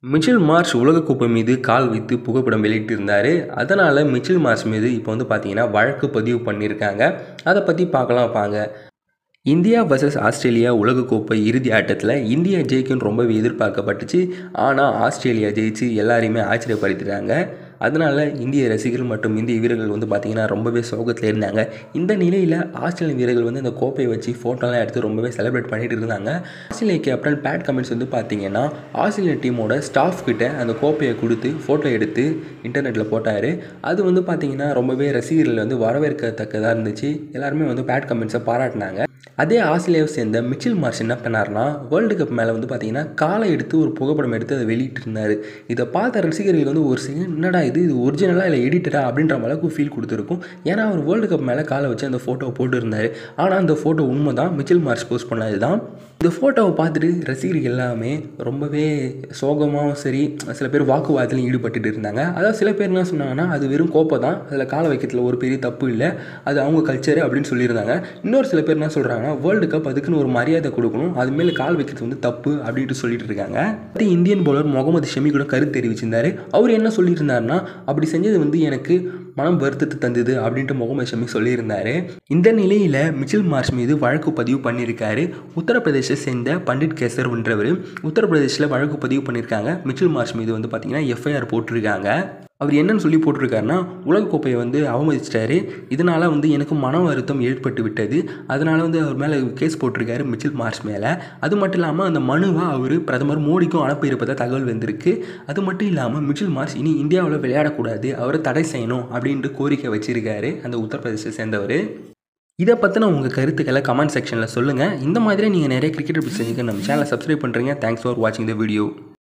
Mitchell Marsh உலகக்கோப்பை மீது கால் வைத்து புகைப்படம் வெளியிட்டிருந்தார் அதனால் மிச்சல் மார்ஷ் மீது இப்போ வந்து பார்த்தீங்கன்னா வழக்கு பதிவு பண்ணியிருக்காங்க அதை பற்றி பார்க்கலாம் வாங்க இந்தியா வர்சஸ் ஆஸ்திரேலியா உலகக்கோப்பை இறுதி ஆட்டத்தில் இந்தியா ஜெயிக்கும்னு ரொம்பவே எதிர்பார்க்கப்பட்டுச்சு ஆனால் ஆஸ்திரேலியா ஜெயிச்சு எல்லாரையுமே ஆச்சரியப்படுத்திட்டாங்க அதனால் இந்திய ரசிகர்கள் மற்றும் இந்திய வீரர்கள் வந்து பார்த்திங்கன்னா ரொம்பவே சோகத்தில் இருந்தாங்க இந்த நிலையில் ஆஸ்திரேலிய வீரர்கள் வந்து இந்த கோப்பையை வச்சு ஃபோட்டோலாம் எடுத்து ரொம்பவே செலிப்ரேட் பண்ணிட்டு இருந்தாங்க ஆஸ்திரேலியா கேப்டன் பேட் கமெண்ட்ஸ் வந்து பார்த்தீங்கன்னா ஆஸ்திரேலியா டீமோட ஸ்டாஃப் கிட்ட அந்த கோப்பையை கொடுத்து ஃபோட்டோ எடுத்து இன்டர்நெட்டில் போட்டார் அது வந்து பார்த்திங்கன்னா ரொம்பவே ரசிகர்கள் வந்து வரவேற்கத்தக்கதாக இருந்துச்சு எல்லாருமே வந்து பேட் கமெண்ட்ஸை பாராட்டினாங்க அதே ஆஸ்திரேலியாவை சேர்ந்த மிச்சில் மார்ஷ் என்ன பண்ணார்னா வேர்ல்டு கப் மேலே வந்து பார்த்தீங்கன்னா காலை எடுத்து ஒரு புகைப்படம் எடுத்து அதை வெளியிட்டு இருந்தார் இதை பார்த்த ரசிகர்கள் வந்து ஒரு செகண்ட் என்னடா இது இது ஒரிஜினலாக இல்லை எடிட்டடா அப்படின்ற அளவுக்கு ஃபீல் கொடுத்துருக்கும் ஏன்னா அவர் வேர்ல்டு கப் மேலே காலை வச்சு அந்த ஃபோட்டோவை போட்டு இருந்தார் ஆனால் அந்த ஃபோட்டோ உண்மை தான் மிச்சில் மார்ஷ் போஸ்ட் பண்ணது தான் இந்த ஃபோட்டோவை பார்த்துட்டு ரசிகர்கள் எல்லாமே ரொம்பவே சோகமாகவும் சரி சில பேர் வாக்குவாதத்திலையும் ஈடுபட்டுட்டு இருந்தாங்க அதாவது சில பேர் என்ன சொன்னாங்கன்னா அது வெறும் கோப்பை தான் அதில் காலை வைக்கிறதுல ஒரு பெரிய தப்பு இல்லை அது அவங்க கல்ச்சர் அப்படின்னு சொல்லியிருந்தாங்க இன்னொரு சில பேர் என்ன சொல்கிறாங்கன்னா வேர்ல்டு கப் அதுக்குன்னு ஒரு மரியாதை கொடுக்கணும் அது மேலே கால் வைக்கிறது வந்து தப்பு அப்படின்ட்டு சொல்லிட்டு இருக்காங்க அடுத்து இந்தியன் பவுலர் முகமது ஷமி கூட கருத்து தெரிவிச்சிருந்தாரு அவர் என்ன சொல்லியிருந்தாருன்னா அப்படி செஞ்சது வந்து எனக்கு மனம் வருத்தத்தை தந்தது அப்படின்ட்டு முகமது ஷமி சொல்லியிருந்தாரு இந்த நிலையில் மிச்சில் மார்ஷ் மீது வழக்கு பதிவு பண்ணியிருக்காரு உத்தரப்பிரதேச சேர்ந்த பண்டிட் கேசர்ன்றவர் உத்தரப்பிரதேசில் வழக்கு பதிவு பண்ணியிருக்காங்க மிச்சில் மார்ஷ் மீது வந்து பார்த்தீங்கன்னா எஃப்ஐஆர் போட்டிருக்காங்க அவர் என்னன்னு சொல்லி போட்டிருக்காருன்னா உலகக்கோப்பையை வந்து அவமதிச்சிட்டாரு இதனால் வந்து எனக்கு மன வருத்தம் ஏற்பட்டு விட்டது அதனால் வந்து அவர் மேலே கேஸ் போட்டிருக்காரு மிச்சில் மார்ஷ் மேலே அது மட்டும் இல்லாமல் அந்த மனுவை அவர் பிரதமர் மோடிக்கும் அனுப்பியிருப்பதாக தகவல் வந்திருக்கு அது மட்டும் இல்லாமல் மிச்சில் மார்ஷ் இனி இந்தியாவில் விளையாடக்கூடாது அவரை தடை செய்யணும் அப்படின்ட்டு கோரிக்கை வச்சிருக்காரு அந்த உத்தரப்பிரதேசத்தை சேர்ந்தவர் இதை பற்றின உங்கள் கருத்துக்களை கமெண்ட் செக்ஷனில் சொல்லுங்கள் இந்த மாதிரி நீங்கள் நிறைய கிரிக்கெட் அப்படி செஞ்சுக்க நம்ம சேனலை சப்ஸ்கிரைப் பண்ணுறீங்க தேங்க்ஸ் ஃபார் வாட்சிங் த வீடியோ